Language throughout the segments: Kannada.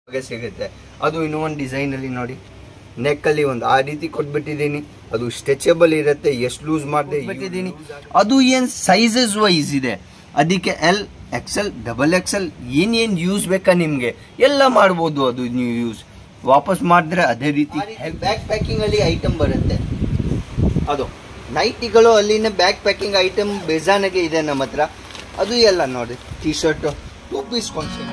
ಹಾಗೆ ಸಿಗುತ್ತೆ ಅದು ಇನ್ನೂ ಒಂದು ಡಿಸೈನ್ ಅಲ್ಲಿ ನೋಡಿ ನೆಕ್ ಅಲ್ಲಿ ಒಂದು ಆ ರೀತಿ ಕೊಟ್ಬಿಟ್ಟಿದ್ದೀನಿ ಅದು ಸ್ಟ್ರೆಚಬಲ್ ಇರುತ್ತೆ ಎಷ್ಟು ಲೂಸ್ ಮಾಡಿದೆ ಬಿಟ್ಟಿದ್ದೀನಿ ಅದು ಏನ್ ಸೈಜಸ್ ವೈಸ್ ಇದೆ ಅದಕ್ಕೆ ಎಲ್ ಎಕ್ಸೆಲ್ ಡಬಲ್ ಎಕ್ಸೆಲ್ ಏನೇನ್ ಯೂಸ್ ಬೇಕಾ ನಿಮ್ಗೆ ಎಲ್ಲ ಮಾಡ್ಬೋದು ಅದು ನೀವು ಯೂಸ್ ವಾಪಸ್ ಮಾಡಿದ್ರೆ ಅದೇ ರೀತಿ ಬ್ಯಾಕ್ ಪ್ಯಾಕಿಂಗ್ ಅಲ್ಲಿ ಐಟಮ್ ಬರುತ್ತೆ ಅದು ನೈಟಿಗಳು ಅಲ್ಲಿನ ಬ್ಯಾಕ್ ಪ್ಯಾಕಿಂಗ್ ಐಟಮ್ ಬೇಜಾನಾಗೆ ಇದೆ ನಮ್ಮ ಹತ್ರ ಅದು ಎಲ್ಲ ನೋಡಿ T shirt two piece concept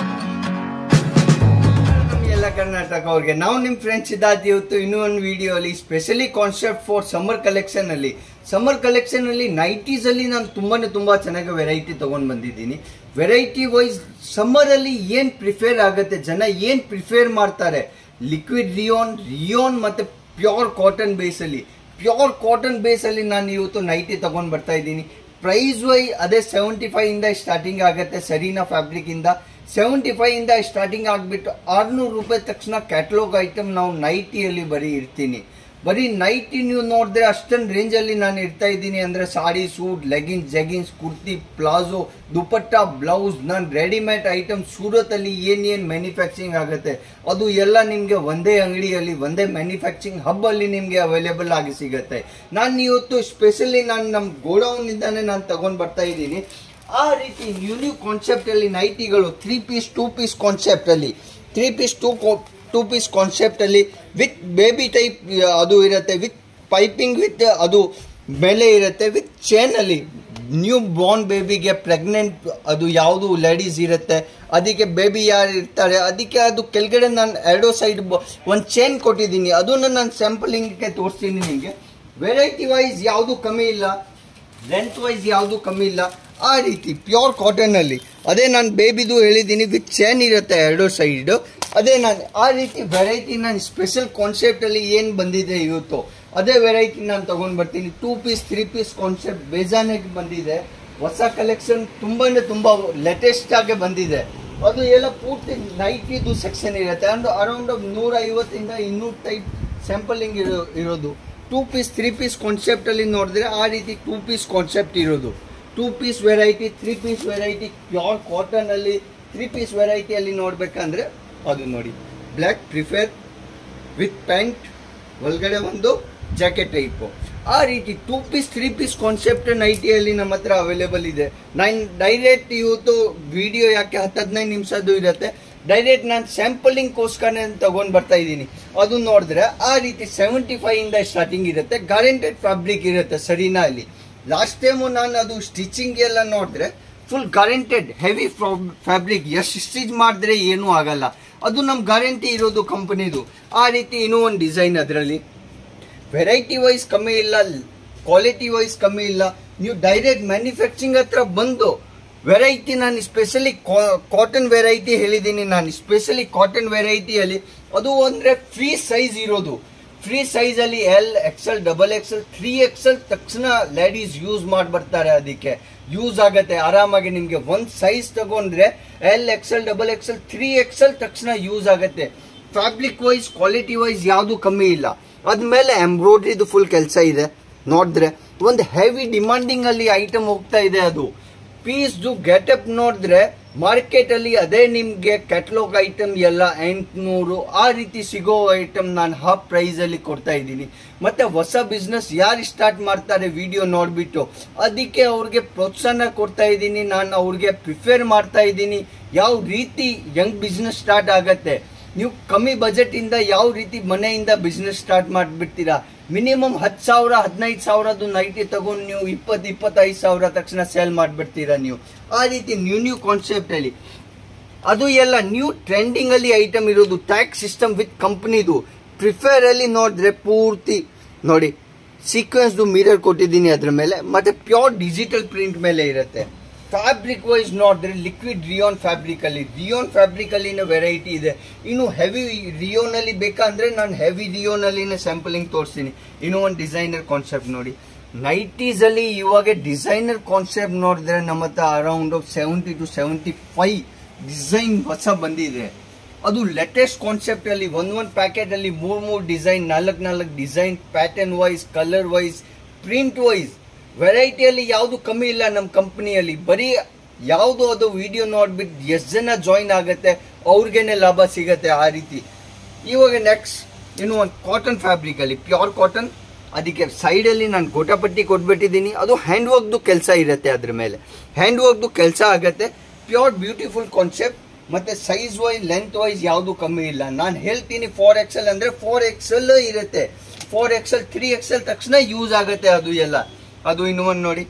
ಎಲ್ಲ ಕರ್ನಾಟಕ ಅವ್ರಿಗೆ ನಾವು ನಿಮ್ ಫ್ರೆಂಡ್ಸ್ ಇದ್ದಾದ ಇವತ್ತು ಇನ್ನೂ ಒಂದು ವಿಡಿಯೋ ಅಲ್ಲಿ specially concept for summer collection ಅಲ್ಲಿ ಸಮ್ಮರ್ ಕಲೆಕ್ಷನ್ ಅಲ್ಲಿ ನೈಟೀಸ್ ಅಲ್ಲಿ ನಾನು ತುಂಬಾನೇ ತುಂಬಾ ಚೆನ್ನಾಗಿ ವೆರೈಟಿ ತಗೊಂಡ್ ಬಂದಿದ್ದೀನಿ ವೆರೈಟಿ ವೈಸ್ ಸಮ್ಮರ್ ಅಲ್ಲಿ ಏನ್ ಪ್ರಿಫೇರ್ ಆಗುತ್ತೆ ಜನ ಏನ್ ಪ್ರಿಫೇರ್ ಮಾಡ್ತಾರೆ ಲಿಕ್ವಿಡ್ ರಿಯೋನ್ ರಿಯೋನ್ ಮತ್ತೆ ಪ್ಯೂರ್ ಕಾಟನ್ ಬೇಸ್ ಅಲ್ಲಿ ಪ್ಯೂರ್ ಕಾಟನ್ ಬೇಸ್ ಅಲ್ಲಿ ನಾನು ಇವತ್ತು ನೈಟಿ ತಗೊಂಡ್ ಬರ್ತಾ ಇದ್ದೀನಿ ಪ್ರೈಸ್ ವೈ ಅದೇ ಸೆವೆಂಟಿ ಫೈವ್ ಇಂದ ಸ್ಟಾರ್ಟಿಂಗ್ ಆಗುತ್ತೆ ಸರೀನಾ ಫ್ಯಾಬ್ರಿಕ್ ಇಂದ ಸೆವೆಂಟಿ ಫೈವ್ ಇಂದ ಸ್ಟಾರ್ಟಿಂಗ್ ಆಗ್ಬಿಟ್ಟು ಆರ್ನೂರು ರೂಪಾಯಿ ತಕ್ಷಣ ಕ್ಯಾಟಲಾಗ್ ಐಟಮ್ ನಾವು ನೈಟಿಯಲ್ಲಿ ಬರೀ ಇರ್ತೀನಿ ಬರೀ ನೈಟಿ ನೀವು ನೋಡಿದ್ರೆ ಅಷ್ಟೊಂದು ರೇಂಜ್ ಅಲ್ಲಿ ನಾನು ಇರ್ತಾ ಇದ್ದೀನಿ ಅಂದ್ರೆ sari suit leggings jeggings kurti palazzo dupatta blouse ನಾನು ರೆಡಿಮೇಡ್ ಐಟಮ್ ಸೂರತ್ ಅಲ್ಲಿ ಏನ್ ಏನ್ ಮ್ಯಾನುಫ್ಯಾಕ್ಚರಿಂಗ್ ಆಗುತ್ತೆ ಅದು ಎಲ್ಲ ನಿಮ್ಗೆ ಒಂದೇ ಅಂಗಡಿಯಲ್ಲಿ ಒಂದೇ ಮ್ಯಾನುಫ್ಯಾಕ್ಚರಿಂಗ್ ಹಬ್ ಅಲ್ಲಿ ನಿಮ್ಗೆ ಅವೈಲೇಬಲ್ ಆಗಿ ಸಿಗುತ್ತೆ ನಾನು ಇವತ್ತು ಸ್ಪೆಷಲಿ ನಾನು ನಮ್ಮ ಗೋಡೌನ್ ಇಂದಾನೆ ನಾನು ತಗೊಂಡ್ ಬರ್ತಾ ಇದ್ದೀನಿ ಆ ರೀತಿ ನ್ಯೂ ನ್ಯೂ ಕಾನ್ಸೆಪ್ಟ್ ಅಲ್ಲಿ ನೈಟಿಗಳು three piece two piece concept ಅಲ್ಲಿ three piece two two piece concept ಅಲ್ಲಿ ವಿತ್ ಬೇಬಿ ಟೈಪ್ ಅದು ಇರುತ್ತೆ ವಿತ್ ಪೈಪಿಂಗ್ ವಿತ್ ಅದು ಮೇಲೆ ಇರುತ್ತೆ ವಿತ್ ಚೇನ್ ಅಲ್ಲಿ ನ್ಯೂ ಬಾರ್ನ್ ಬೇಬಿಗೆ ಪ್ರೆಗ್ನೆಂಟ್ ಅದು ಯಾವುದು ಲೇಡೀಸ್ ಇರುತ್ತೆ ಅದಕ್ಕೆ ಬೇಬಿ ಯಾರು ಇರ್ತಾರೆ ಅದಕ್ಕೆ ಅದು ಕೆಳಗಡೆ ನಾನು ಎರಡೋ ಸೈಡ್ ಒಂದು ಚೇನ್ ಕೊಟ್ಟಿದ್ದೀನಿ ಅದನ್ನು ನಾನು ಸ್ಯಾಂಪಲಿಂಗ್ಗೆ ತೋರಿಸ್ತೀನಿ ನಿಮಗೆ ವೆರೈಟಿ ವೈಸ್ ಯಾವುದು ಕಮ್ಮಿ ಇಲ್ಲ ಲೆಂತ್ ವೈಸ್ ಯಾವುದು ಕಮ್ಮಿ ಇಲ್ಲ ಆ ರೀತಿ ಪ್ಯೂರ್ ಕಾಟನ್ ಅಲ್ಲಿ ಅದೇ ನಾನು ಬೇಬಿದು ಹೇಳಿದ್ದೀನಿ ವಿತ್ ಚೇನ್ ಇರುತ್ತೆ ಎರಡು ಸೈಡ್ ಅದೇ ನಾನು ಆ ರೀತಿ ವೆರೈಟಿ ನಾನು ಸ್ಪೆಷಲ್ ಕಾನ್ಸೆಪ್ಟ್ ಅಲ್ಲಿ ಏನ್ ಬಂದಿದೆ ಇವತ್ತು ಅದೇ ವೆರೈಟಿ ನಾನು ತಗೊಂಡ್ ಬರ್ತೀನಿ two piece three piece concept ಬೇಜಾನಾಗಿ ಬಂದಿದೆ ಹೊಸ ಕಲೆಕ್ಷನ್ ತುಂಬಾನೇ ತುಂಬಾ ಲೇಟೆಸ್ಟ್ ಆಗಿ ಬಂದಿದೆ ಅದು ಎಲ್ಲ ಪೂರ್ತಿ ನೈಟಿದು ಸೆಕ್ಷನ್ ಇರುತ್ತೆ ಅಂಡ್ ಅರೌಂಡ್ ನೂರ ಐವತ್ತಿಂದ ಇನ್ನೂರು ಟೈಪ್ ಸ್ಯಾಂಪಲಿಂಗ್ ಇರೋ ಇರೋದು two piece three piece concept ಅಲ್ಲಿ ನೋಡಿದ್ರೆ ಆ ರೀತಿ ಟೂ ಪೀಸ್ ಕಾನ್ಸೆಪ್ಟ್ ಇರೋದು two piece variety three piece variety pure cotton ಅಲ್ಲಿ ತ್ರೀ ಪೀಸ್ ವೆರೈಟಿಯಲ್ಲಿ ನೋಡ್ಬೇಕಂದ್ರೆ ಅದು ನೋಡಿ ಬ್ಲ್ಯಾಕ್ ಪ್ರಿಫೇರ್ ವಿತ್ ಪ್ಯಾಂಟ್ ಒಳಗಡೆ ಒಂದು ಜಾಕೆಟ್ ಟೈಪು ಆ ರೀತಿ two piece three piece concept ನೈಟಿಯಲ್ಲಿ ನಮ್ಮ ಹತ್ರ ಅವೈಲೇಬಲ್ ಇದೆ ನಾನು ಡೈರೆಕ್ಟ್ ಇವತ್ತು ವಿಡಿಯೋ ಯಾಕೆ ಹತ್ತು ಹದಿನೈದು ನಿಮಿಷದ್ದು ಇರುತ್ತೆ ಡೈರೆಕ್ಟ್ ನಾನು ಸ್ಯಾಂಪಲಿಂಗ್ಗೋಸ್ಕರ ತಗೊಂಡ್ ಬರ್ತಾ ಇದ್ದೀನಿ ಅದು ನೋಡಿದ್ರೆ ಆ ರೀತಿ ಸೆವೆಂಟಿ ಫೈವ್ ಇಂದ ಸ್ಟಾರ್ಟಿಂಗ್ ಇರುತ್ತೆ ಗ್ಯಾರಂಟೆಡ್ ಫ್ಯಾಬ್ರಿಕ್ ಇರುತ್ತೆ ಸರಿನಾ ಅಲ್ಲಿ ಲಾಸ್ಟ್ ಟೈಮು ನಾನು ಅದು ಸ್ಟಿಚಿಂಗ್ ಎಲ್ಲ ನೋಡಿದ್ರೆ ಫುಲ್ ಗ್ಯಾರಂಟೆಡ್ ಹೆವಿ ಫ್ಯಾಬ್ರಿಕ್ ಎಷ್ಟು ಸ್ಟಿಚ್ ಮಾಡಿದ್ರೆ ಏನೂ ಆಗಲ್ಲ ಅದು ನಮ್ಮ ಗ್ಯಾರಂಟಿ ಇರೋದು ಕಂಪನಿದು ಆ ರೀತಿ ಇನ್ನೂ ಒಂದು ಡಿಸೈನ್ ಅದರಲ್ಲಿ ವೆರೈಟಿ ವೈಸ್ ಕಮ್ಮಿ ಇಲ್ಲ ಕ್ವಾಲಿಟಿ ವೈಸ್ ಕಮ್ಮಿ ಇಲ್ಲ ನೀವು ಡೈರೆಕ್ಟ್ ಮ್ಯಾನುಫ್ಯಾಕ್ಚರಿಂಗ್ ಹತ್ರ ಬಂದು ವೆರೈಟಿ ನಾನು ಸ್ಪೆಷಲಿ ಕಾಟನ್ ವೆರೈಟಿ ಹೇಳಿದ್ದೀನಿ ನಾನು ಸ್ಪೆಷಲಿ ಕಾಟನ್ ವೆರೈಟಿಯಲ್ಲಿ ಅದು ಅಂದರೆ ಫ್ರೀ ಸೈಜ್ ಇರೋದು ಫ್ರೀ ಸೈಜ್ ಅಲ್ಲಿ L XL double XL three XL ತಕ್ಷಣ ಲೇಡೀಸ್ ಯೂಸ್ ಮಾಡಿ ಬರ್ತಾರೆ ಅದಕ್ಕೆ ಯೂಸ್ ಆಗತ್ತೆ ಆರಾಮಾಗಿ ನಿಮ್ಗೆ ಒಂದ್ ಸೈಜ್ ತಗೊಂಡ್ರೆ L XL double XL three XL ತಕ್ಷಣ ಯೂಸ್ ಆಗತ್ತೆ ಫ್ಯಾಬ್ರಿಕ್ ವೈಸ್ ಕ್ವಾಲಿಟಿ ವೈಸ್ ಯಾವುದು ಕಮ್ಮಿ ಇಲ್ಲ ಅದ್ಮೇಲೆ ಎಂಬ್ರಾಯ್ಡ್ರಿದು ಫುಲ್ ಕೆಲಸ ಇದೆ ನೋಡಿದ್ರೆ ಒಂದು ಹೆವಿ ಡಿಮಾಂಡಿಂಗ್ ಅಲ್ಲಿ ಐಟಮ್ ಹೋಗ್ತಾ ಇದೆ ಅದು ಪೀಸ್ದು ಗೆಟಪ್ ನೋಡಿದ್ರೆ ಮಾರ್ಕೆಟ್ ಅಲ್ಲಿ ಅದೇ ನಿಮ್ಗೆ ಕ್ಯಾಟಲಾಗ್ ಐಟಮ್ ಎಲ್ಲ ಎಂಟ್ನೂರು ಆ ರೀತಿ ಸಿಗೋ ಐಟಮ್ ನಾನು ಹಾಫ್ ಪ್ರೈಸ್ ಅಲ್ಲಿ ಕೊಡ್ತಾ ಇದ್ದೀನಿ ಮತ್ತೆ ಹೊಸ ಬಿಸ್ನೆಸ್ ಯಾರು ಸ್ಟಾರ್ಟ್ ಮಾಡ್ತಾರೆ ವಿಡಿಯೋ ನೋಡ್ಬಿಟ್ಟು ಅದಕ್ಕೆ ಅವ್ರಿಗೆ ಪ್ರೋತ್ಸಾಹ ಕೊಡ್ತಾ ಇದ್ದೀನಿ ನಾನು ಅವ್ರಿಗೆ ಪ್ರಿಫೇರ್ ಮಾಡ್ತಾ ಇದ್ದೀನಿ ಯಾವ ರೀತಿ ಯಂಗ್ ಬಿಸ್ನೆಸ್ ಸ್ಟಾರ್ಟ್ ಆಗತ್ತೆ ನೀವು ಕಮ್ಮಿ ಬಜೆಟ್ ಇಂದ ಯಾವ ರೀತಿ ಮನೆಯಿಂದ ಬಿಸ್ನೆಸ್ ಸ್ಟಾರ್ಟ್ ಮಾಡಿಬಿಡ್ತೀರಾ ಮಿನಿಮಮ್ ಹತ್ತು ಸಾವಿರ ಹದಿನೈದು ಸಾವಿರದ್ದು ನೈಟಿ ತಗೊಂಡು ನೀವು ಇಪ್ಪತ್ತು ಇಪ್ಪತ್ತೈದು ಸಾವಿರ ತಕ್ಷಣ ಸೇಲ್ ಮಾಡಿಬಿಡ್ತೀರಾ ನೀವು ಆ ರೀತಿ ನ್ಯೂ ನ್ಯೂ ಕಾನ್ಸೆಪ್ಟ್ ಅಲ್ಲಿ ಅದು ಎಲ್ಲ ನ್ಯೂ ಟ್ರೆಂಡಿಂಗ್ ಅಲ್ಲಿ ಐಟಮ್ ಇರೋದು ಟ್ಯಾಕ್ಸ್ ಸಿಸ್ಟಮ್ ವಿತ್ ಕಂಪ್ನಿದು ಪ್ರಿಫೇರ್ ಅಲ್ಲಿ ನೋಡಿದ್ರೆ ಪೂರ್ತಿ ನೋಡಿ ಸೀಕ್ವೆನ್ಸ್ದು ಮಿರರ್ ಕೊಟ್ಟಿದ್ದೀನಿ ಅದ್ರ ಮೇಲೆ ಮತ್ತೆ ಪ್ಯೂರ್ ಡಿಜಿಟಲ್ ಪ್ರಿಂಟ್ ಮೇಲೆ ಇರುತ್ತೆ ಫ್ಯಾಬ್ರಿಕ್ ವೈಸ್ ನೋಡಿದ್ರೆ ಲಿಕ್ವಿಡ್ ರಿಯೋನ್ ಫ್ಯಾಬ್ರಿಕ್ ಅಲ್ಲಿ ರಿಯೋನ್ ಫ್ಯಾಬ್ರಿಕ್ ಅಲ್ಲಿ ವೆರೈಟಿ ಇದೆ ಇನ್ನು ಹೆವಿ ರಿಯೋನ್ ಅಲ್ಲಿ ಬೇಕಂದ್ರೆ ನಾನು ಹೆವಿ ರಿಯೋನ್ ಅಲ್ಲಿ ಸ್ಯಾಂಪಲಿಂಗ್ ತೋರಿಸ್ತೀನಿ ಇನ್ನೂ ಒಂದು ಡಿಸೈನರ್ ಕಾನ್ಸೆಪ್ಟ್ ನೋಡಿ ನೈಟೀಸ್ ಅಲ್ಲಿ ಇವಾಗ ಡಿಸೈನರ್ ಕಾನ್ಸೆಪ್ಟ್ ನೋಡಿದ್ರೆ ನಮ್ಮ ಹತ್ರ around seventy to seventy five design ಹೊಸ ಬಂದಿದೆ ಅದು ಲೇಟೆಸ್ಟ್ ಕಾನ್ಸೆಪ್ಟ್ ಅಲ್ಲಿ ಒಂದ್ ಒಂದ್ ಪ್ಯಾಕೆಟ್ ಅಲ್ಲಿ ಮೂರ್ ಮೂರ್ ಡಿಸೈನ್ ನಾಲ್ಕು ನಾಲ್ಕು design pattern wise colour wise print wise ವೆರೈಟಿಯಲ್ಲಿ ಯಾವುದು ಕಮ್ಮಿ ಇಲ್ಲ ನಮ್ಮ ಕಂಪನಿಯಲ್ಲಿ ಬರೀ ಯಾವುದು ಅದು ವಿಡಿಯೋ ನೋಡ್ಬಿಟ್ಟು ಎಷ್ಟು ಜನ ಜಾಯಿನ್ ಆಗುತ್ತೆ ಅವ್ರಿಗೇನೆ ಲಾಭ ಸಿಗತ್ತೆ ಆ ರೀತಿ ಇವಾಗ ನೆಕ್ಸ್ಟ್ ಇನ್ನು ಒಂದು ಕಾಟನ್ ಫ್ಯಾಬ್ರಿಕ್ ಅಲ್ಲಿ ಪ್ಯೂರ್ ಕಾಟನ್ ಅದಕ್ಕೆ ಸೈಡಲ್ಲಿ ನಾನು ಗೋಟಪಟ್ಟಿ ಕೊಟ್ಬಿಟ್ಟಿದ್ದೀನಿ ಅದು ಹ್ಯಾಂಡ್ ವರ್ಕ್ದು ಕೆಲಸ ಇರುತ್ತೆ ಅದ್ರ ಮೇಲೆ ಹ್ಯಾಂಡ್ ವರ್ಕ್ದು ಕೆಲಸ ಆಗತ್ತೆ ಪ್ಯೂರ್ ಬ್ಯೂಟಿಫುಲ್ ಕಾನ್ಸೆಪ್ಟ್ ಮತ್ತೆ ಸೈಜ್ ವೈಸ್ ಲೆಂತ್ ವೈಸ್ ಯಾವುದು ಕಮ್ಮಿ ಇಲ್ಲ ನಾನು ಹೇಳ್ತೀನಿ ಫೋರ್ ಎಕ್ಸೆಲ್ ಅಂದ್ರೆ ಫೋರ್ ಎಕ್ಸೆಲ್ ಇರುತ್ತೆ ಫೋರ್ ಎಕ್ಸೆಲ್ ತ್ರೀ ಎಕ್ಸೆಲ್ ತಕ್ಷಣ ಯೂಸ್ ಆಗುತ್ತೆ ಅದು ಎಲ್ಲ ಅದು ಇನ್ನು ಒಂದು ನೋಡಿ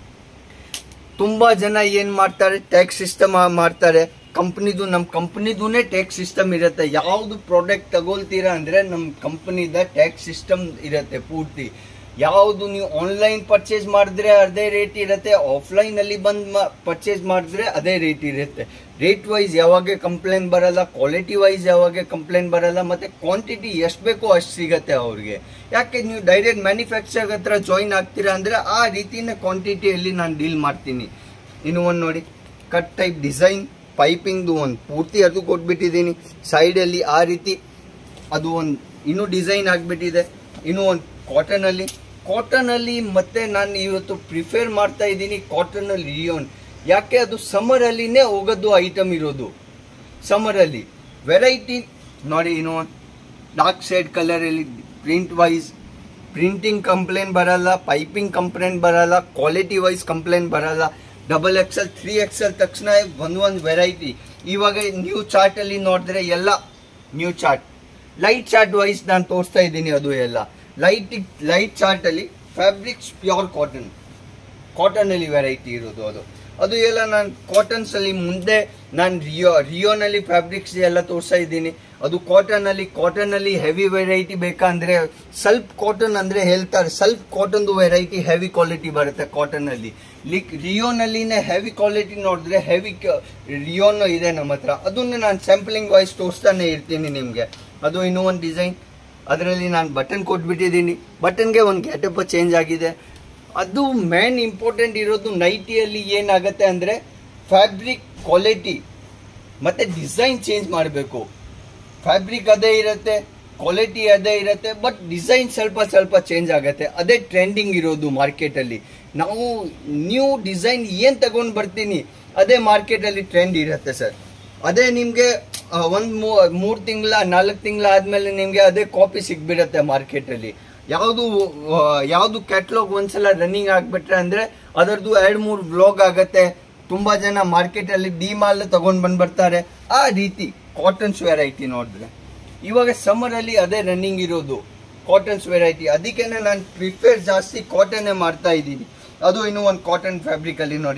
ತುಂಬಾ ಜನ ಏನ್ ಮಾಡ್ತಾರೆ ಟ್ಯಾಕ್ಸ್ ಸಿಸ್ಟಮ್ ಮಾಡ್ತಾರೆ ಕಂಪ್ನಿದು ನಮ್ಮ ಕಂಪ್ನಿದುನೇ ಟ್ಯಾಕ್ಸ್ ಸಿಸ್ಟಮ್ ಇರುತ್ತೆ ಯಾವ್ದು ಪ್ರಾಡಕ್ಟ್ ತಗೊಳ್ತೀರಾ ಅಂದ್ರೆ ನಮ್ಮ ಕಂಪ್ನಿದ ಟ್ಯಾಕ್ಸ್ ಸಿಸ್ಟಮ್ ಇರುತ್ತೆ ಪೂರ್ತಿ ಯಾವುದು ನೀವು ಆನ್ಲೈನ್ ಪರ್ಚೇಸ್ ಮಾಡಿದ್ರೆ ಅದೇ ರೇಟ್ ಇರುತ್ತೆ ಆಫ್ಲೈನ್ ಅಲ್ಲಿ ಬಂದು ಪರ್ಚೇಸ್ ಮಾಡಿದ್ರೆ ಅದೇ ರೇಟ್ ಇರುತ್ತೆ ರೇಟ್ ವೈಸ್ ಯಾವಾಗ ಕಂಪ್ಲೇಂಟ್ ಬರಲ್ಲ ಕ್ವಾಲಿಟಿ ವೈಸ್ ಯಾವಾಗ ಕಂಪ್ಲೇಂಟ್ ಬರಲ್ಲ ಮತ್ತೆ ಕ್ವಾಂಟಿಟಿ ಎಷ್ಟು ಬೇಕೋ ಅಷ್ಟು ಸಿಗತ್ತೆ ಅವ್ರಿಗೆ ಯಾಕೆ ನೀವು ಡೈರೆಕ್ಟ್ ಮ್ಯಾನುಫ್ಯಾಕ್ಚರ್ ಹತ್ರ ಜಾಯಿನ್ ಆಗ್ತೀರಾ ಅಂದ್ರೆ ಆ ರೀತಿನ ಕ್ವಾಂಟಿಟಿಯಲ್ಲಿ ನಾನು ಡೀಲ್ ಮಾಡ್ತೀನಿ ಇನ್ನು ಒಂದು ನೋಡಿ ಕಟ್ ಟೈಪ್ ಡಿಸೈನ್ ಪೈಪಿಂಗ್ದು ಒಂದು ಪೂರ್ತಿ ಅದು ಕೊಟ್ಬಿಟ್ಟಿದ್ದೀನಿ ಸೈಡಲ್ಲಿ ಆ ರೀತಿ ಅದು ಒಂದು ಇನ್ನೂ ಡಿಸೈನ್ ಆಗಿಬಿಟ್ಟಿದೆ ಇನ್ನು ಒಂದು ಕಾಟನಲ್ಲಿ ಕಾಟನಲ್ಲಿ ಮತ್ತೆ ನಾನು ಇವತ್ತು ಪ್ರಿಫೇರ್ ಮಾಡ್ತಾ ಇದ್ದೀನಿ ಕಾಟನಲ್ಲಿ ರಿಯೋನ್ ಯಾಕೆ ಅದು ಸಮ್ಮರಲ್ಲಿನೇ ಹೋಗೋದು ಐಟಮ್ ಇರೋದು ಸಮ್ಮರಲ್ಲಿ ವೆರೈಟಿ ನೋಡಿ ಇನ್ನು ಡಾರ್ಕ್ ಶೇಡ್ ಕಲರಲ್ಲಿ ಪ್ರಿಂಟ್ ವೈಸ್ ಪ್ರಿಂಟಿಂಗ್ ಕಂಪ್ಲೇಂಟ್ ಬರಲ್ಲ ಪೈಪಿಂಗ್ ಕಂಪ್ಲೇಂಟ್ ಬರಲ್ಲ ಕ್ವಾಲಿಟಿ ವೈಸ್ ಕಂಪ್ಲೇಂಟ್ ಬರಲ್ಲ ಡಬಲ್ ಎಕ್ಸೆಲ್ ತ್ರೀ ಎಕ್ಸೆಲ್ ತಕ್ಷಣ ಒಂದು ಒಂದು ವೆರೈಟಿ ಇವಾಗ ನ್ಯೂ ಚಾರ್ಟಲ್ಲಿ ನೋಡಿದ್ರೆ ಎಲ್ಲ new chart light chart wise ನಾನು ತೋರಿಸ್ತಾ ಇದ್ದೀನಿ ಅದು ಎಲ್ಲ ಲೈಟ್ ಲೈಟ್ ಚಾರ್ಟಲ್ಲಿ ಫ್ಯಾಬ್ರಿಕ್ಸ್ ಪ್ಯೂರ್ ಕಾಟನ್ ಕಾಟನಲ್ಲಿ ವೆರೈಟಿ ಇರೋದು ಅದು ಅದು ಎಲ್ಲ ನಾನು ಕಾಟನ್ಸ್ ಅಲ್ಲಿ ಮುಂದೆ ನಾನು ರಿಯೋ ರಿಯೋನಲ್ಲಿ ಫ್ಯಾಬ್ರಿಕ್ಸ್ ಎಲ್ಲ ತೋರಿಸ್ತಾ ಇದ್ದೀನಿ ಅದು ಕಾಟನ್ ಅಲ್ಲಿ ಕಾಟನ್ ಅಲ್ಲಿ ಹೆವಿ ವೆರೈಟಿ ಬೇಕಂದ್ರೆ ಸ್ವಲ್ಪ ಕಾಟನ್ ಅಂದ್ರೆ ಹೇಳ್ತಾರೆ ಸ್ವಲ್ಪ ಕಾಟನ್ದು ವೆರೈಟಿ ಹೆವಿ ಕ್ವಾಲಿಟಿ ಬರುತ್ತೆ ಕಾಟನ್ ಅಲ್ಲಿ ಲಿಕ್ ರಿಯೋನಲ್ಲಿನೇ ಹೆವಿ ಕ್ವಾಲಿಟಿ ನೋಡಿದ್ರೆ ಹೆವಿ ರಿಯೋನ್ ಇದೆ ನಮ್ಮ ಹತ್ರ ಅದನ್ನ ನಾನು ಸ್ಯಾಂಪಲಿಂಗ್ ವೈಸ್ ತೋರಿಸ್ತಾನೆ ಇರ್ತೀನಿ ನಿಮಗೆ ಅದು ಇನ್ನೂ ಒಂದು ಡಿಸೈನ್ ಅದರಲ್ಲಿ ನಾನು ಬಟನ್ ಕೊಟ್ಬಿಟ್ಟಿದ್ದೀನಿ ಬಟನ್ಗೆ ಒಂದು ಗ್ಯಾಟಪ್ ಚೇಂಜ್ ಆಗಿದೆ ಅದು ಮೇನ್ ಇಂಪಾರ್ಟೆಂಟ್ ಇರೋದು ನೈಟಿಯಲ್ಲಿ ಏನಾಗುತ್ತೆ ಅಂದರೆ ಫ್ಯಾಬ್ರಿಕ್ ಕ್ವಾಲಿಟಿ ಮತ್ತೆ ಡಿಸೈನ್ ಚೇಂಜ್ ಮಾಡಬೇಕು ಫ್ಯಾಬ್ರಿಕ್ ಅದೇ ಇರುತ್ತೆ ಕ್ವಾಲಿಟಿ ಅದೇ ಇರುತ್ತೆ ಬಟ್ ಡಿಸೈನ್ ಸ್ವಲ್ಪ ಸ್ವಲ್ಪ ಚೇಂಜ್ ಆಗುತ್ತೆ ಅದೇ ಟ್ರೆಂಡಿಂಗ್ ಇರೋದು ಮಾರ್ಕೆಟಲ್ಲಿ ನಾವು ನ್ಯೂ ಡಿಸೈನ್ ಏನು ತಗೊಂಡು ಬರ್ತೀನಿ ಅದೇ ಮಾರ್ಕೆಟಲ್ಲಿ ಟ್ರೆಂಡ್ ಇರುತ್ತೆ ಸರ್ ಅದೇ ನಿಮಗೆ ಒಂದು ಮೂರು ತಿಂಗಳ ನಾಲ್ಕು ತಿಂಗಳ ಆದಮೇಲೆ ನಿಮಗೆ ಅದೇ ಕಾಪಿ ಸಿಗ್ಬಿರುತ್ತೆ ಮಾರ್ಕೆಟಲ್ಲಿ ಯಾವುದು ಯಾವುದು ಕ್ಯಾಟ್ಲಾಗ್ ಒಂದ್ಸಲ ರನ್ನಿಂಗ್ ಆಗಿಬಿಟ್ರೆ ಅಂದರೆ ಅದರದ್ದು ಎರಡು ಮೂರು ವ್ಲಾಗ್ ಆಗತ್ತೆ ತುಂಬ ಜನ ಮಾರ್ಕೆಟಲ್ಲಿ ಡಿ ಮಾಲ್ ತಗೊಂಡು ಬಂದ್ಬರ್ತಾರೆ ಆ ರೀತಿ ಕಾಟನ್ಸ್ ವೆರೈಟಿ ನೋಡಿದ್ರೆ ಇವಾಗ ಸಮ್ಮರಲ್ಲಿ ಅದೇ ರನ್ನಿಂಗ್ ಇರೋದು ಕಾಟನ್ಸ್ ವೆರೈಟಿ ಅದಕ್ಕೇನೆ ನಾನು ಪ್ರಿಫೇರ್ ಜಾಸ್ತಿ ಕಾಟನ್ನೇ ಮಾಡ್ತಾ ಇದ್ದೀನಿ ಅದು ಇನ್ನೂ ಒಂದು ಕಾಟನ್ ಫ್ಯಾಬ್ರಿಕಲ್ಲಿ ನೋಡಿ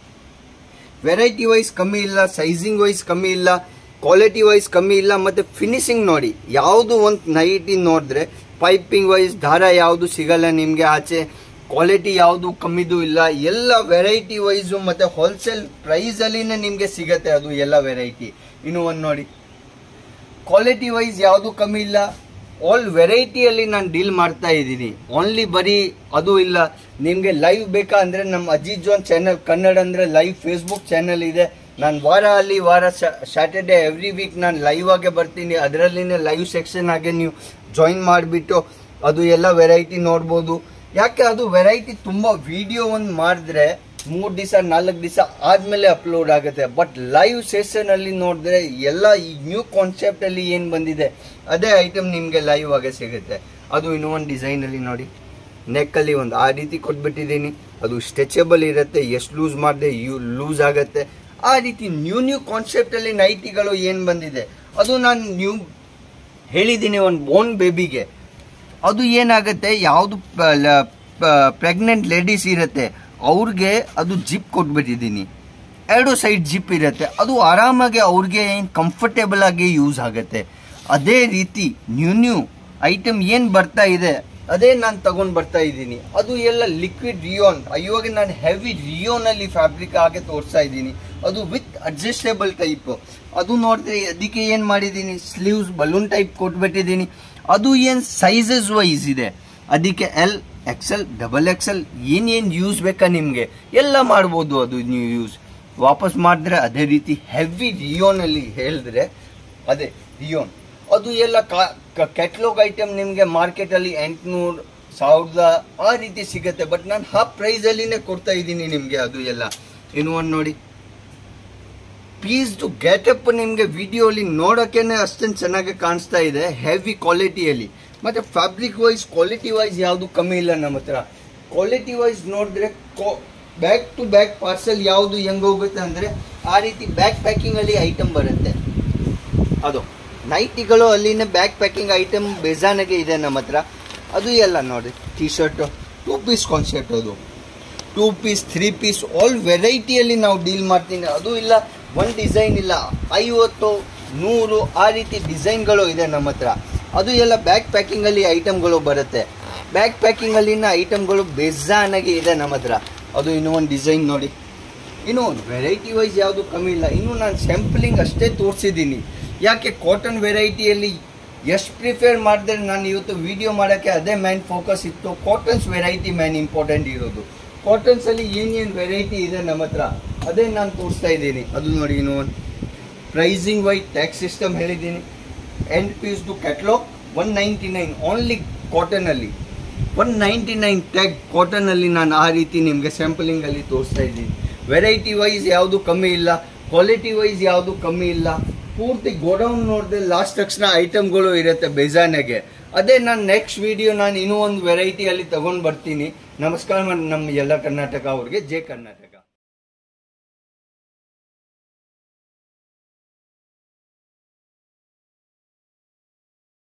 ವೆರೈಟಿ ವೈಸ್ ಕಮ್ಮಿ ಇಲ್ಲ ಸೈಜಿಂಗ್ ವೈಸ್ ಕಮ್ಮಿ ಇಲ್ಲ ಕ್ವಾಲಿಟಿ ವೈಸ್ ಕಮ್ಮಿ ಇಲ್ಲ ಮತ್ತೆ ಫಿನಿಶಿಂಗ್ ನೋಡಿ ಯಾವುದು ಒಂದು ನೈಟಿ ನೋಡಿದ್ರೆ ಪೈಪಿಂಗ್ ವೈಸ್ ದಾರ ಯಾವುದು ಸಿಗಲ್ಲ ನಿಮಗೆ ಆಚೆ ಕ್ವಾಲಿಟಿ ಯಾವುದು ಕಮ್ಮಿದು ಇಲ್ಲ ಎಲ್ಲ ವೆರೈಟಿ ವೈಸು ಮತ್ತೆ ಹೋಲ್ಸೇಲ್ ಪ್ರೈಸಲ್ಲಿನೇ ನಿಮಗೆ ಸಿಗತ್ತೆ ಅದು ಎಲ್ಲ ವೆರೈಟಿ ಇನ್ನು ಒಂದು ನೋಡಿ ಕ್ವಾಲಿಟಿ ವೈಸ್ ಯಾವುದು ಕಮ್ಮಿ ಇಲ್ಲ ಆಲ್ ವೆರೈಟಿಯಲ್ಲಿ ನಾನು ಡೀಲ್ ಮಾಡ್ತಾ ಇದ್ದೀನಿ ಓನ್ಲಿ ಬರೀ ಅದು ಇಲ್ಲ ನಿಮಗೆ ಲೈವ್ ಬೇಕಾ ಅಂದರೆ ನಮ್ಮ ಅಜಿತ್ ಜೋನ್ ಚಾನಲ್ ಕನ್ನಡ ಅಂದರೆ ಲೈವ್ ಫೇಸ್ಬುಕ್ ಚಾನಲ್ ಇದೆ ನಾನು ವಾರ ಅಲ್ಲಿ ವಾರ ಸ್ಯಾಟರ್ಡೆ ಎವ್ರಿ ವೀಕ್ ನಾನು ಲೈವ್ ಆಗೇ ಬರ್ತೀನಿ ಅದರಲ್ಲಿನೇ ಲೈವ್ ಸೆಕ್ಷನ್ ಆಗಿ ನೀವು ಜಾಯಿನ್ ಮಾಡಿಬಿಟ್ಟು ಅದು ಎಲ್ಲ ವೆರೈಟಿ ನೋಡ್ಬೋದು ಯಾಕೆ ಅದು ವೆರೈಟಿ ತುಂಬ ವಿಡಿಯೋ ಒಂದು ಮಾಡಿದ್ರೆ ಮೂರು ದಿವಸ ನಾಲ್ಕು ದಿವಸ ಆದಮೇಲೆ ಅಪ್ಲೋಡ್ ಆಗುತ್ತೆ ಬಟ್ ಲೈವ್ ಸೆಷನಲ್ಲಿ ನೋಡಿದ್ರೆ ಎಲ್ಲ ಈ ನ್ಯೂ ಕಾನ್ಸೆಪ್ಟಲ್ಲಿ ಏನು ಬಂದಿದೆ ಅದೇ ಐಟಮ್ ನಿಮಗೆ ಲೈವ್ ಆಗೇ ಸಿಗುತ್ತೆ ಅದು ಇನ್ನೂ ಒಂದು ಡಿಸೈನಲ್ಲಿ ನೋಡಿ ನೆಕ್ಕಲ್ಲಿ ಒಂದು ಆ ರೀತಿ ಕೊಟ್ಬಿಟ್ಟಿದ್ದೀನಿ ಅದು ಸ್ಟ್ರೆಚಬಲ್ ಇರುತ್ತೆ ಎಷ್ಟು ಲೂಸ್ ಮಾಡಿದೆ ಯೂ ಲೂಸ್ ಆಗುತ್ತೆ ಆ ರೀತಿ ನ್ಯೂ ನ್ಯೂ ಕಾನ್ಸೆಪ್ಟಲ್ಲಿ ನೈಟಿಗಳು ಏನು ಬಂದಿದೆ ಅದು ನಾನು ನ್ಯೂ ಹೇಳಿದ್ದೀನಿ ಒಂದು ಬೋನ್ ಬೇಬಿಗೆ ಅದು ಏನಾಗುತ್ತೆ ಯಾವುದು ಪ್ರೆಗ್ನೆಂಟ್ ಲೇಡೀಸ್ ಇರುತ್ತೆ ಅವ್ರಿಗೆ ಅದು ಜಿಪ್ ಕೊಟ್ಬಿಟ್ಟಿದ್ದೀನಿ ಎರಡು ಸೈಡ್ ಜಿಪ್ ಇರುತ್ತೆ ಅದು ಆರಾಮಾಗಿ ಅವ್ರಿಗೆ ಏನು ಕಂಫರ್ಟೇಬಲ್ ಆಗಿ ಯೂಸ್ ಆಗುತ್ತೆ ಅದೇ ರೀತಿ ನ್ಯೂ ನ್ಯೂ ಐಟಮ್ ಏನು ಬರ್ತಾ ಇದೆ ಅದೇ ನಾನು ತಗೊಂಡು ಬರ್ತಾ ಇದ್ದೀನಿ ಅದು ಎಲ್ಲ ಲಿಕ್ವಿಡ್ ರಿಯೋನ್ ಇವಾಗ ನಾನು ಹೆವಿ ರಿಯೋನಲ್ಲಿ ಫ್ಯಾಬ್ರಿಕ್ ಆಗಿ ತೋರಿಸ್ತಾ ಇದ್ದೀನಿ ಅದು ವಿತ್ ಅಡ್ಜಸ್ಟೇಬಲ್ ಟೈಪ್ ಅದು ನೋಡಿದ್ರೆ ಅದಕ್ಕೆ ಏನು ಮಾಡಿದ್ದೀನಿ ಸ್ಲೀವ್ಸ್ ಬಲೂನ್ ಟೈಪ್ ಕೊಟ್ಬಿಟ್ಟಿದ್ದೀನಿ ಅದು ಏನು ಸೈಜಸ್ ವೈಸ್ ಇದೆ ಅದಕ್ಕೆ ಎಲ್ ಎಕ್ಸೆಲ್ ಡಬಲ್ ಎಕ್ಸೆಲ್ ಏನೇನು ಯೂಸ್ ಬೇಕಾ ನಿಮಗೆ ಎಲ್ಲ ಮಾಡ್ಬೋದು ಅದು ನೀವು ಯೂಸ್ ವಾಪಸ್ ಮಾಡಿದ್ರೆ ಅದೇ ರೀತಿ ಹೆವಿ ರಿಯೋನಲ್ಲಿ ಹೇಳಿದ್ರೆ ಅದೇ ರಿಯೋನ್ ಅದು ಎಲ್ಲ ಕ್ಯಾಟ್ಲಾಗ್ ಐಟಮ್ ನಿಮಗೆ ಮಾರ್ಕೆಟಲ್ಲಿ ಎಂಟುನೂರು ಸಾವಿರದ ಆ ರೀತಿ ಸಿಗುತ್ತೆ ಬಟ್ ನಾನು ಹಾಫ್ ಪ್ರೈಸಲ್ಲಿನೇ ಕೊಡ್ತಾ ಇದ್ದೀನಿ ನಿಮಗೆ ಅದು ಎಲ್ಲ ಇನ್ನು ಒಂದು ನೋಡಿ ಪೀಸ್ದು ಗೆಟಪ್ ನಿಮಗೆ ವಿಡಿಯೋಲಿ ನೋಡೋಕ್ಕೇನೆ ಅಷ್ಟೊಂದು ಚೆನ್ನಾಗಿ ಕಾಣಿಸ್ತಾ ಇದೆ ಹೆವಿ ಕ್ವಾಲಿಟಿಯಲ್ಲಿ ಮತ್ತು ಫ್ಯಾಬ್ರಿಕ್ ವೈಸ್ ಕ್ವಾಲಿಟಿ ವೈಸ್ ಯಾವುದು ಕಮ್ಮಿ ಇಲ್ಲ ನಮ್ಮ ಹತ್ರ ಕ್ವಾಲಿಟಿ ವೈಸ್ ನೋಡಿದ್ರೆ ಬ್ಯಾಕ್ ಟು ಬ್ಯಾಕ್ ಪಾರ್ಸಲ್ ಯಾವುದು ಹೆಂಗೆ ಹೋಗುತ್ತೆ ಅಂದರೆ ಆ ರೀತಿ ಬ್ಯಾಕ್ ಪ್ಯಾಕಿಂಗಲ್ಲಿ ಐಟಮ್ ಬರುತ್ತೆ ಅದು ನೈಟಿಗಳು ಅಲ್ಲಿನ ಬ್ಯಾಕ್ ಪ್ಯಾಕಿಂಗ್ ಐಟಮ್ ಬೇಜಾನಾಗೆ ಇದೆ ನಮ್ಮ ಹತ್ರ ಅದು ಎಲ್ಲ ನೋಡಿ T shirt two piece concept ಅದು two piece three piece all ವೆರೈಟಿಯಲ್ಲಿ ನಾವು ಡೀಲ್ ಮಾಡ್ತೀನಿ ಅದು ಇಲ್ಲ ಒಂದು ಡಿಸೈನ್ ಇಲ್ಲ ಐವತ್ತು ನೂರು ಆ ರೀತಿ ಡಿಸೈನ್ಗಳು ಇದೆ ನಮ್ಮ ಹತ್ರ ಅದು ಎಲ್ಲ ಬ್ಯಾಕ್ ಪ್ಯಾಕಿಂಗಲ್ಲಿ ಐಟಮ್ಗಳು ಬರುತ್ತೆ ಬ್ಯಾಕ್ ಪ್ಯಾಕಿಂಗಲ್ಲಿನ ಐಟಮ್ಗಳು ಬೇಜಾನಾಗಿ ಇದೆ ನಮ್ಮ ಹತ್ರ ಅದು ಇನ್ನೂ ಒಂದು ಡಿಸೈನ್ ನೋಡಿ ಇನ್ನು ವೆರೈಟಿ ವೈಸ್ ಯಾವುದು ಕಮ್ಮಿ ಇಲ್ಲ ಇನ್ನು ನಾನು ಸ್ಯಾಂಪಲಿಂಗ್ ಅಷ್ಟೇ ತೋರಿಸಿದ್ದೀನಿ ಯಾಕೆ ಕಾಟನ್ ವೆರೈಟಿಯಲ್ಲಿ ಎಷ್ಟು ಪ್ರಿಫೇರ್ ಮಾಡಿದ್ರೆ ನಾನು ಇವತ್ತು ವಿಡಿಯೋ ಮಾಡೋಕ್ಕೆ ಅದೇ ಮ್ಯಾನ್ ಫೋಕಸ್ ಇತ್ತು ಕಾಟನ್ಸ್ ವೆರೈಟಿ ಮ್ಯಾನ್ ಇಂಪಾರ್ಟೆಂಟ್ ಇರೋದು ಕಾಟನ್ಸಲ್ಲಿ ಏನೇನು ವೆರೈಟಿ ಇದೆ ನಮ್ಮ ಹತ್ರ ಅದೇ ನಾನು ತೋರಿಸ್ತಾ ಇದ್ದೀನಿ ಅದು ನೋಡಿ ಇನ್ನು ಒಂದು ಪ್ರೈಸಿಂಗ್ ವೈಟ್ ಟ್ಯಾಕ್ಸ್ ಸಿಸ್ಟಮ್ ಹೇಳಿದ್ದೀನಿ ಎಂಡ್ ಪೀಸ್ದು catalogue one ninety nine only ಕಾಟನಲ್ಲಿ ಒನ್ ನೈಂಟಿ ನೈನ್ ಟ್ಯಾಗ್ ಕಾಟನಲ್ಲಿ ನಾನು ಆ ರೀತಿ ನಿಮಗೆ ಸ್ಯಾಂಪಲಿಂಗಲ್ಲಿ ತೋರಿಸ್ತಾ ಇದ್ದೀನಿ ವೆರೈಟಿ ವೈಸ್ ಯಾವುದು ಕಮ್ಮಿ ಇಲ್ಲ ಕ್ವಾಲಿಟಿ ವೈಸ್ ಯಾವುದು ಕಮ್ಮಿ ಇಲ್ಲ ಪೂರ್ತಿ ಗೋಡೌನ್ ನೋಡಿದ್ರೆ ಲಾಸ್ಟ್ ತಕ್ಷಣ ಐಟಮ್ಗಳು ಇರುತ್ತೆ ಬೇಜಾನಾಗೆ ಅದೇ ನಾನು ನೆಕ್ಸ್ಟ್ ವಿಡಿಯೋ ನಾನು ಇನ್ನೂ ಒಂದು ವೆರೈಟಿಯಲ್ಲಿ ತಗೊಂಡು ಬರ್ತೀನಿ ನಮಸ್ಕಾರ ನಮ್ಮ ಎಲ್ಲ ಕರ್ನಾಟಕ ಅವ್ರಿಗೆ ಜೈ ಕರ್ನಾಟಕ